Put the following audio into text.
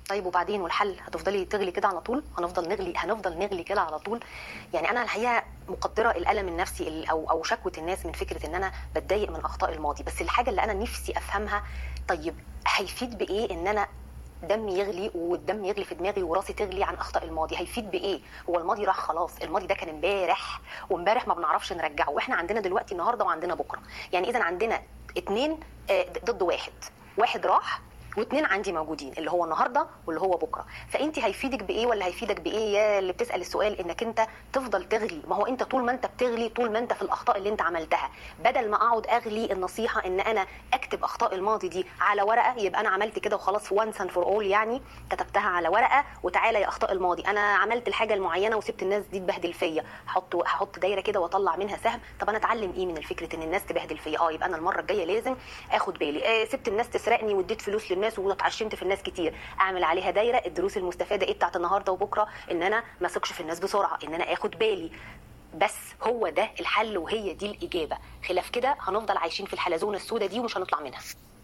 طيب وبعدين والحل هتفضلي تغلي كده على طول هنفضل نغلي هنفضل نغلي كده على طول يعني انا الحقيقه مقدره الالم النفسي ال- او او شكوه الناس من فكره ان انا بتضايق من اخطاء الماضي بس الحاجه اللي انا نفسي افهمها طيب هيفيد بايه ان انا دمي يغلي والدم يغلي في دماغي وراسي تغلي عن اخطاء الماضي هيفيد بايه هو الماضي راح خلاص الماضي ده كان امبارح وامبارح ما بنعرفش نرجعه واحنا عندنا دلوقتي النهارده وعندنا بكره يعني اذا عندنا اتنين آه، ضد واحد واحد راح واثنين عندي موجودين اللي هو النهارده واللي هو بكره فانت هيفيدك بايه ولا هيفيدك بايه يا اللي بتسال السؤال انك انت تفضل تغلي ما هو انت طول ما انت بتغلي طول ما انت في الاخطاء اللي انت عملتها بدل ما اقعد اغلي النصيحه ان انا اكتب اخطاء الماضي دي على ورقه يبقى انا عملت كده وخلاص وانس اند فور اول يعني كتبتها على ورقه وتعالى يا اخطاء الماضي انا عملت الحاجه المعينه وسبت الناس دي تبهدل فيا هحط هحط دايره كده واطلع منها سهم طب انا اتعلم ايه من الفكره ان الناس تبهدل فيا اه يبقى انا المره الجايه لازم اخد بالي آه سبت الناس تسرقني واديت فلوس للناس واتعشمت في الناس كتير اعمل عليها دايره الدروس المستفاده ايه بتاعت النهارده وبكره ان انا ما اثقش في الناس بسرعه ان انا اخد بالي بس هو ده الحل وهي دي الاجابه خلاف كده هنفضل عايشين في الحلزونه السوداء دي ومش هنطلع منها